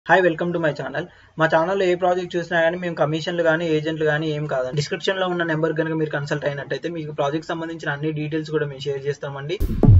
hi welcome to my channel మా ఛానల్లో ఏ project చూసినా కానీ మేము కమిషన్లు కానీ ఏజెంట్లు కానీ ఏం కాదండి డిస్క్రిప్షన్లో ఉన్న నెంబర్ కనుక మీరు కన్సల్ట్ అయినట్టయితే మీకు ప్రాజెక్ట్ సంబంధించిన అన్ని డీటెయిల్స్ కూడా మేము షేర్ చేస్తామండి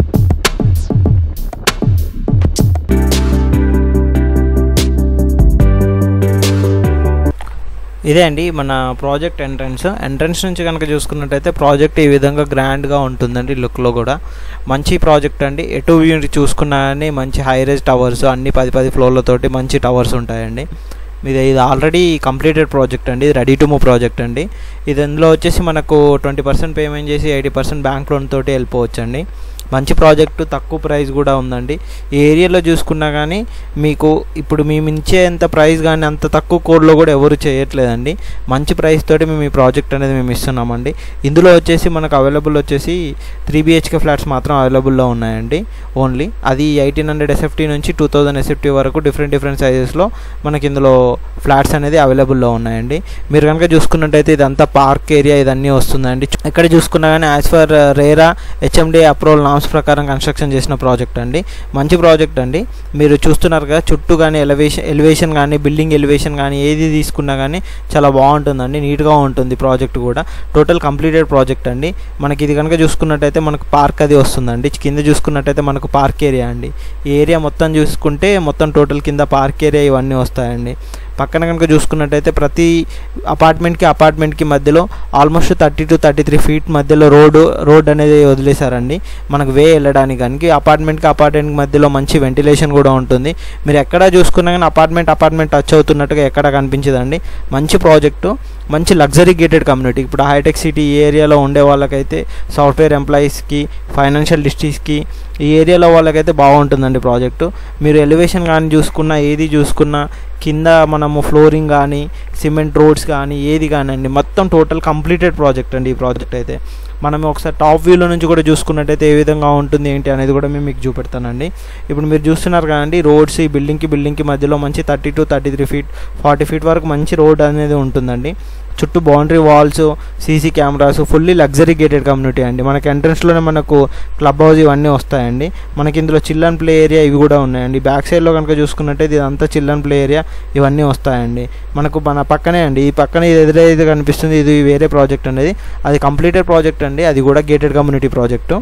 ఇదే అండి మన ప్రాజెక్ట్ ఎంట్రన్స్ ఎంట్రన్స్ నుంచి కనుక చూసుకున్నట్టయితే ప్రాజెక్ట్ ఈ విధంగా గ్రాండ్గా ఉంటుందండి లుక్లో కూడా మంచి ప్రాజెక్ట్ అండి ఎటు వ్యూ చూసుకున్నా కానీ మంచి హై రేజ్ టవర్స్ అన్ని పది పది ఫ్లోర్లతోటి మంచి టవర్స్ ఉంటాయండి ఇది ఇది ఆల్రెడీ కంప్లీటెడ్ ప్రాజెక్ట్ అండి ఇది రెడీ టు మూవ్ ప్రాజెక్ట్ అండి ఇది ఇందులో వచ్చేసి మనకు ట్వంటీ పర్సెంట్ పేమెంట్ చేసి ఎయిటీ పర్సెంట్ బ్యాంక్ లోన్ తోటి వెళ్ళిపోవచ్చండి మంచి ప్రాజెక్టు తక్కువ ప్రైస్ కూడా ఉందండి ఈ ఏరియాలో చూసుకున్నా కానీ మీకు ఇప్పుడు మేము ఇచ్చేంత ప్రైస్ కానీ అంత తక్కువ కోడ్లో కూడా ఎవరు చేయట్లేదండి మంచి ప్రైస్ తోటి మేము ఈ ప్రాజెక్ట్ అనేది మేము ఇస్తున్నామండి ఇందులో వచ్చేసి మనకు అవైలబుల్ వచ్చేసి త్రీ బిహెచ్కే ఫ్లాట్స్ మాత్రం అవైలబుల్లో ఉన్నాయండి ఓన్లీ అది ఎయిటీన్ హండ్రెడ్ ఎస్ఎఫ్టీ నుంచి టూ థౌజండ్ ఎస్ఎఫ్టీ వరకు డిఫరెంట్ డిఫరెంట్ సైజెస్లో మనకి ఇందులో ఫ్లాట్స్ అనేది అవైలబుల్లో ఉన్నాయండి మీరు కనుక చూసుకున్నట్టయితే ఇదంతా పార్క్ ఏరియా ఇదన్నీ వస్తుందండి ఇక్కడ చూసుకున్నా కానీ as per RERA HMD approval norms ప్రకారం కన్స్ట్రక్షన్ చేసిన ప్రాజెక్ట్ అండి మంచి ప్రాజెక్ట్ అండి మీరు చూస్తున్నారు కదా చుట్టూ కానీ ఎలివేషన్ ఎలివేషన్ కానీ బిల్డింగ్ ఎలివేషన్ కానీ ఏది తీసుకున్నా కానీ చాలా బాగుంటుందండి నీట్గా ఉంటుంది ప్రాజెక్ట్ కూడా టోటల్ కంప్లీటెడ్ ప్రాజెక్ట్ అండి మనకి ఇది కనుక చూసుకున్నట్టయితే మనకు పార్క్ అది వస్తుందండి కింద చూసుకున్నట్టయితే మనకు పార్క్ ఏరియా అండి ఈ ఏరియా మొత్తం చూసుకుంటే మొత్తం టోటల్ కింద పార్క్ ఏరియా ఇవన్నీ వస్తాయండి పక్కన కనుక చూసుకున్నట్టయితే ప్రతి అపార్ట్మెంట్కి అపార్ట్మెంట్కి మధ్యలో almost thirty to thirty three feet మధ్యలో రోడ్డు రోడ్ అనేది వదిలేశారండి మనకు వే వెళ్ళడానికి కానీ అపార్ట్మెంట్కి అపార్ట్మెంట్ మధ్యలో మంచి వెంటిలేషన్ కూడా ఉంటుంది మీరు ఎక్కడ చూసుకున్నా కానీ అపార్ట్మెంట్ అపార్ట్మెంట్ టచ్ అవుతున్నట్టుగా ఎక్కడ కనిపించదండి మంచి ప్రాజెక్టు మంచి లగ్జరీ గేటెడ్ కమ్యూనిటీ ఇప్పుడు హైటెక్ సిటీ ఈ ఏరియాలో ఉండే వాళ్ళకైతే సాఫ్ట్వేర్ ఎంప్లాయీస్కి ఫైనాన్షియల్ డిస్ట్రిక్ట్స్కి ఈ ఏరియాలో వాళ్ళకైతే బాగుంటుందండి ప్రాజెక్టు మీరు ఎలివేషన్ కానీ చూసుకున్నా ఏది చూసుకున్నా కింద మనము ఫ్లోరింగ్ కానీ సిమెంట్ రోడ్స్ కానీ ఏది కానివ్వండి మొత్తం టోటల్ కంప్లీటెడ్ ప్రాజెక్ట్ అండి ఈ ప్రాజెక్ట్ అయితే మనం ఒకసారి టాప్ వ్యూలో నుంచి కూడా చూసుకున్నట్టయితే ఏ విధంగా ఉంటుంది ఏంటి అనేది కూడా మేము మీకు చూపెడతానండి ఇప్పుడు మీరు చూస్తున్నారు కదండి రోడ్స్ ఈ బిల్డింగ్కి బిల్డింగ్కి మధ్యలో మంచి thirty to thirty three feet forty feet వరకు మంచి రోడ్ అనేది ఉంటుందండి చుట్టూ boundary walls CC cameras fully luxury gated community అండి మనకి ఎంట్రన్స్లోనే మనకు క్లబ్ హౌస్ ఇవన్నీ వస్తాయండి మనకి ఇందులో చిల్డ్రన్ ప్లే ఏరియా ఇవి కూడా ఉన్నాయండి బ్యాక్ సైడ్లో కనుక చూసుకున్నట్టయితే ఇదంతా చిల్డ్రన్ ప్లే ఏరియా ఇవన్నీ వస్తాయండి మనకు మన పక్కనే అండి ఈ పక్కన ఇది ఎదురైతే కనిపిస్తుంది ఇది వేరే ప్రాజెక్ట్ అనేది అది కంప్లీటెడ్ ప్రాజెక్ట్ అండి అది కూడా గేటెడ్ కమ్యూనిటీ ప్రాజెక్టు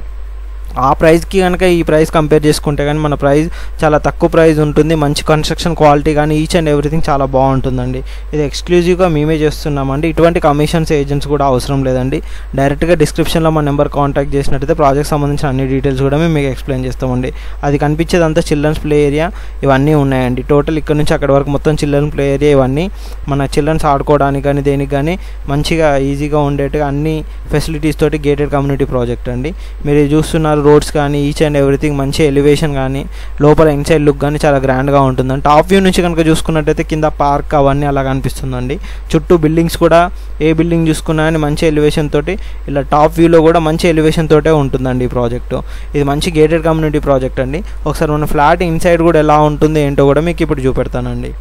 ఆ ప్రైస్కి కనుక ఈ ప్రైస్ కంపేర్ చేసుకుంటే కానీ మన ప్రైస్ చాలా తక్కువ ప్రైస్ ఉంటుంది మంచి కన్స్ట్రక్షన్ క్వాలిటీ కానీ ఈచ్ అండ్ ఎవ్రీథింగ్ చాలా బాగుంటుందండి ఇది ఎక్స్క్లూజివ్గా మేమే చేస్తున్నామండి ఇటువంటి కమిషన్స్ ఏజెంట్స్ కూడా అవసరం లేదండి డైరెక్ట్గా డిస్క్రిప్షన్లో మా నెంబర్ కాంటాక్ట్ చేసినట్టయితే ప్రాజెక్ట్ సంబంధించిన అన్ని డీటెయిల్స్ కూడా మేము మీకు ఎక్స్ప్లెయిన్ చేస్తామండి అది కనిపించేదంతా చిల్డ్రన్స్ ప్లే ఏరియా ఇవన్నీ ఉన్నాయండి టోటల్ ఇక్కడ నుంచి అక్కడ వరకు మొత్తం చిల్డ్రన్ ప్లే ఏరియా ఇవన్నీ మన చిల్డ్రన్స్ ఆడుకోవడానికి కానీ దేనికి కానీ మంచిగా ఈజీగా ఉండేట్టుగా అన్ని ఫెసిలిటీస్ తోటి గేటెడ్ కమ్యూనిటీ ప్రాజెక్ట్ అండి మీరు చూస్తున్నారు రోడ్స్ కానీ ఈచ్ అండ్ ఎవ్రీథింగ్ మంచి ఎలివేషన్ కానీ లోపల ఇన్సైడ్ లుక్ కానీ చాలా గ్రాండ్గా ఉంటుందండి టాప్ వ్యూ నుంచి కనుక చూసుకున్నట్టయితే కింద పార్క్ అవన్నీ అలా కనిపిస్తుందండి చుట్టూ బిల్డింగ్స్ కూడా ఏ బిల్డింగ్ చూసుకున్నా కానీ మంచి ఎలివేషన్ తోటి ఇలా టాప్ వ్యూలో కూడా మంచి ఎలివేషన్ తోటే ఉంటుందండి ఈ ప్రాజెక్టు ఇది మంచి గేటెడ్ కమ్యూనిటీ ప్రాజెక్ట్ అండి ఒకసారి మన ఫ్లాట్ ఇన్సైడ్ కూడా ఎలా ఉంటుంది ఏంటో కూడా మీకు ఇప్పుడు చూపెడతానండి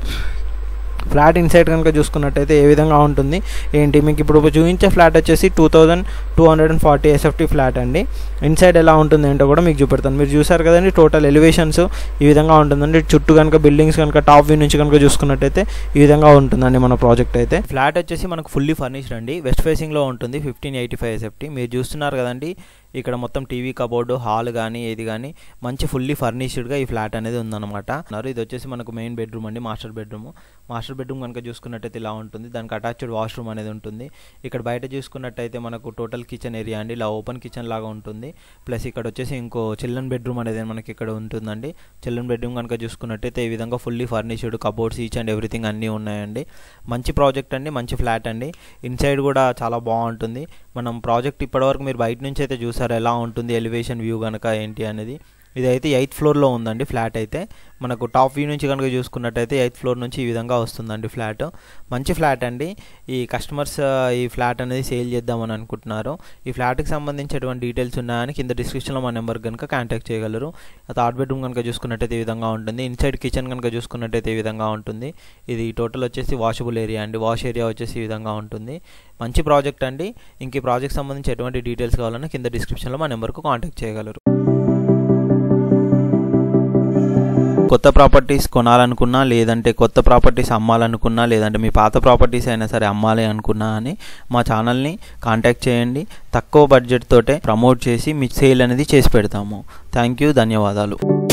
ఫ్లాట్ ఇన్సైడ్ కనుక చూసుకున్నట్టయితే ఏ విధంగా ఉంటుంది ఏంటి మీకు ఇప్పుడు చూపించే ఫ్లాట్ వచ్చేసి two thousand two hundred and forty SFT flat అండి ఇన్సైడ్ ఎలా ఉంటుంది ఏంటో కూడా మీకు చూపెడతాను మీరు చూసారు కదండి టోటల్ ఎలివేషన్స్ ఈ విధంగా ఉంటుందండి చుట్టూ కనుక బిల్డింగ్స్ కనుక టాప్ వ్యూ నుంచి కనుక చూసుకున్నట్టయితే ఈ విధంగా ఉంటుందండి మన ప్రాజెక్ట్ అయితే ఫ్లాట్ వచ్చేసి మనకు ఫుల్లీ ఫర్నిష్డ్ అండి వెస్ట్ ఫేసింగ్లో ఉంటుంది ఫిఫ్టీన్ ఎయిటీ ఫైవ్ ఎస్ఎఫ్టీ మీరు చూస్తున్నారు కదండి ఇక్కడ మొత్తం టీవీ కబోర్డు హాల్ కానీ ఏది కానీ మంచి ఫుల్లీ ఫర్నిష్డ్గా ఈ ఫ్లాట్ అనేది ఉందన్నమాట ఇది వచ్చేసి మనకు మెయిన్ బెడ్రూమ్ అండి మాస్టర్ బెడ్రూమ్ మాస్టర్ బెడ్రూమ్ కనుక చూసుకున్నట్టయితే ఇలా ఉంటుంది దానికి అటాచ్డ్ వాష్రూమ్ అనేది ఉంటుంది ఇక్కడ బయట చూసుకున్నట్టయితే మనకు టోటల్ కిచెన్ ఏరియా అండి ఇలా ఓపెన్ కిచెన్ లాగా ఉంటుంది ప్లస్ ఇక్కడ వచ్చేసి ఇంకో చిల్డ్రన్ బెడ్రూమ్ అనేది మనకి ఇక్కడ ఉంటుందండి చిల్డ్రన్ బెడ్రూమ్ కనుక చూసుకున్నట్టయితే ఈ విధంగా fully furnished cupboards each and everything అన్నీ ఉన్నాయండి మంచి ప్రాజెక్ట్ అండి మంచి ఫ్లాట్ అండి ఇన్సైడ్ కూడా చాలా బాగుంటుంది మనం ప్రాజెక్ట్ ఇప్పటివరకు మీరు బయట నుంచి అయితే చూసారు ఎలా ఉంటుంది ఎలివేషన్ వ్యూ కనుక ఏంటి అనేది ఇదైతే ఎయిత్ ఫ్లోర్లో ఉందండి ఫ్లాట్ అయితే మనకు టాప్ వ్యూ నుంచి కనుక చూసుకున్నట్టయితే ఎయిత్ ఫ్లోర్ నుంచి ఈ విధంగా వస్తుందండి ఫ్లాట్ మంచి ఫ్లాట్ అండి ఈ కస్టమర్స్ ఈ ఫ్లాట్ అనేది సేల్ చేద్దామని అనుకుంటున్నారు ఈ ఫ్లాట్కి సంబంధించినటువంటి డీటెయిల్స్ ఉన్నాయని కింద డిస్క్రిప్షన్లో మా నెంబర్ కనుక కాంటాక్ట్ చేయగలరు థర్డ్ బెడ్రూమ్ కనుక చూసుకున్నట్టయితే ఈ విధంగా ఉంటుంది ఇన్సైడ్ కిచెన్ కనుక చూసుకున్నట్టయితే ఈ విధంగా ఉంటుంది ఇది టోటల్ వచ్చేసి వాషబుల్ ఏరియా అండి వాష్ ఏరియా వచ్చేసి ఈ విధంగా ఉంటుంది మంచి ప్రాజెక్ట్ అండి ఇంక ఈ ప్రాజెక్ట్ సంబంధించి ఎటువంటి డీటెయిల్స్ కావాలన్నా కింద డిస్క్రిప్షన్లో మా నెంబర్కు కాంటాక్ట్ చేయగలరు కొత్త ప్రాపర్టీస్ కొనాలనుకున్నా లేదంటే కొత్త ప్రాపర్టీస్ అమ్మాలనుకున్నా లేదంటే మీ పాత ప్రాపర్టీస్ అయినా సరే అమ్మాలి అనుకున్నా అని మా ఛానల్ని కాంటాక్ట్ చేయండి తక్కువ బడ్జెట్ తోటే ప్రమోట్ చేసి మీ సేల్ అనేది చేసి పెడతాము థ్యాంక్ యూ ధన్యవాదాలు